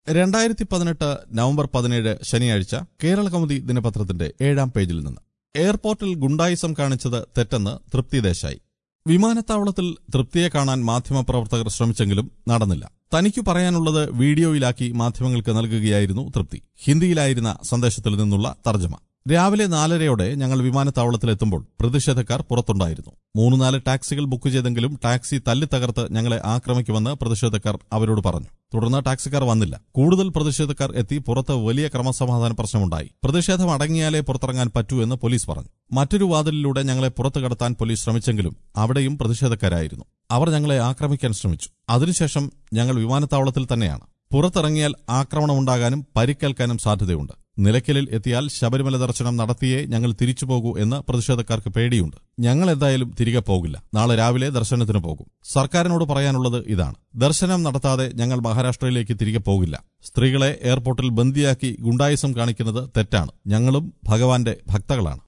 രണ്ടായിരത്തി പതിനെട്ട് നവംബർ പതിനേഴ് ശനിയാഴ്ച കേരള കൗമുദി ദിനപത്രത്തിന്റെ ഏഴാം പേജിൽ നിന്ന് എയർപോർട്ടിൽ ഗുണ്ടായിസം കാണിച്ചത് തെറ്റെന്ന് തൃപ്തി ദേശായി വിമാനത്താവളത്തിൽ തൃപ്തിയെ കാണാൻ മാധ്യമപ്രവർത്തകർ ശ്രമിച്ചെങ്കിലും നടന്നില്ല തനിക്കു പറയാനുള്ളത് വീഡിയോയിലാക്കി മാധ്യമങ്ങൾക്ക് നൽകുകയായിരുന്നു തൃപ്തി ഹിന്ദിയിലായിരുന്ന സന്ദേശത്തിൽ നിന്നുള്ള തർജ്ജമ രാവിലെ നാലരയോടെ ഞങ്ങൾ വിമാനത്താവളത്തിലെത്തുമ്പോൾ പ്രതിഷേധക്കാർ പുറത്തുണ്ടായിരുന്നു മൂന്ന് നാല് ടാക്സികൾ ബുക്ക് ചെയ്തെങ്കിലും ടാക്സി തല്ലിത്തകർത്ത് ഞങ്ങളെ ആക്രമിക്കുമെന്ന് പ്രതിഷേധക്കാർ അവരോട് പറഞ്ഞു തുടർന്ന് ടാക്സിക്കാർ വന്നില്ല കൂടുതൽ പ്രതിഷേധക്കാർ എത്തി പുറത്ത് വലിയ ക്രമസമാധാന പ്രശ്നമുണ്ടായി പ്രതിഷേധം അടങ്ങിയാലേ പുറത്തിറങ്ങാൻ പറ്റൂ എന്ന് പോലീസ് പറഞ്ഞു മറ്റൊരു വാതിലിലൂടെ ഞങ്ങളെ പുറത്തു കടത്താൻ പോലീസ് ശ്രമിച്ചെങ്കിലും അവിടെയും പ്രതിഷേധക്കാരായിരുന്നു അവർ ഞങ്ങളെ ആക്രമിക്കാൻ ശ്രമിച്ചു അതിനുശേഷം ഞങ്ങൾ വിമാനത്താവളത്തിൽ തന്നെയാണ് പുറത്തിറങ്ങിയാൽ ആക്രമണമുണ്ടാകാനും പരിക്കേൽക്കാനും സാധ്യതയുണ്ട് നിലയ്ക്കലിൽ എത്തിയാൽ ശബരിമല ദർശനം നടത്തിയേ ഞങ്ങൾ തിരിച്ചു പോകൂ എന്ന് പ്രതിഷേധക്കാർക്ക് പേടിയുണ്ട് ഞങ്ങൾ എന്തായാലും തിരികെ പോകില്ല നാളെ രാവിലെ ദർശനത്തിന് പോകും സർക്കാരിനോട് പറയാനുള്ളത് ഇതാണ് ദർശനം നടത്താതെ ഞങ്ങൾ മഹാരാഷ്ട്രയിലേക്ക് തിരികെ പോകില്ല സ്ത്രീകളെ എയർപോർട്ടിൽ ബന്ദിയാക്കി ഗുണ്ടായിസം കാണിക്കുന്നത് തെറ്റാണ് ഞങ്ങളും ഭഗവാന്റെ ഭക്തകളാണ്